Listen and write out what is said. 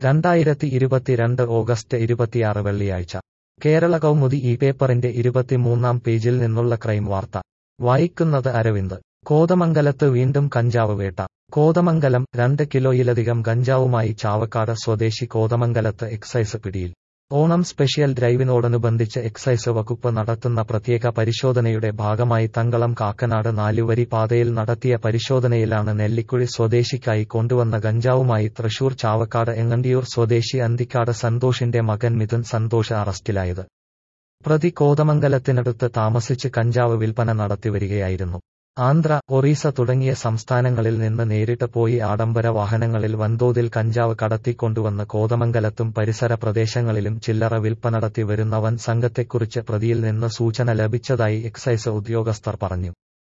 രണ്ടായിരത്തി ഇരുപത്തിരണ്ട് ഓഗസ്റ്റ് ഇരുപത്തിയാറ് വെള്ളിയാഴ്ച കേരള കൗമുദി ഈ പേപ്പറിന്റെ ഇരുപത്തിമൂന്നാം പേജിൽ നിന്നുള്ള ക്രൈം വാർത്ത വായിക്കുന്നത് അരവിന്ദ് കോതമംഗലത്ത് വീണ്ടും കഞ്ചാവ് വേട്ട കോതമംഗലം രണ്ട് കിലോയിലധികം ഗഞ്ചാവുമായി ചാവക്കാട് സ്വദേശി കോതമംഗലത്ത് എക്സൈസ് പിടിയിൽ ഓണം സ്പെഷ്യൽ ഡ്രൈവിനോടനുബന്ധിച്ച് എക്സൈസ് വകുപ്പ് നടത്തുന്ന പ്രത്യേക പരിശോധനയുടെ ഭാഗമായി തങ്കളം കാക്കനാട് നാലുവരി പാതയിൽ നടത്തിയ പരിശോധനയിലാണ് നെല്ലിക്കുഴി സ്വദേശിക്കായി കൊണ്ടുവന്ന ഗഞ്ചാവുമായി തൃശൂർ ചാവക്കാട് എങ്ങണ്ടിയൂർ സ്വദേശി അന്തിക്കാട് സന്തോഷിന്റെ മകൻ മിഥുൻ സന്തോഷ് അറസ്റ്റിലായത് പ്രതി കോതമംഗലത്തിനടുത്ത് താമസിച്ച് കഞ്ചാവ് വിൽപ്പന നടത്തിവരികയായിരുന്നു ആന്ധ്ര ഒറീസ തുടങ്ങിയ സംസ്ഥാനങ്ങളിൽ നിന്ന് നേരിട്ട് പോയി ആഡംബര വാഹനങ്ങളിൽ വൻതോതിൽ കഞ്ചാവ് കടത്തിക്കൊണ്ടുവന്ന് കോതമംഗലത്തും പരിസര പ്രദേശങ്ങളിലും ചില്ലറ വിൽപ്പന നടത്തി വരുന്ന വൻ സംഘത്തെക്കുറിച്ച് പ്രതിയിൽ നിന്ന് സൂചന ലഭിച്ചതായി എക്സൈസ് ഉദ്യോഗസ്ഥർ പറഞ്ഞു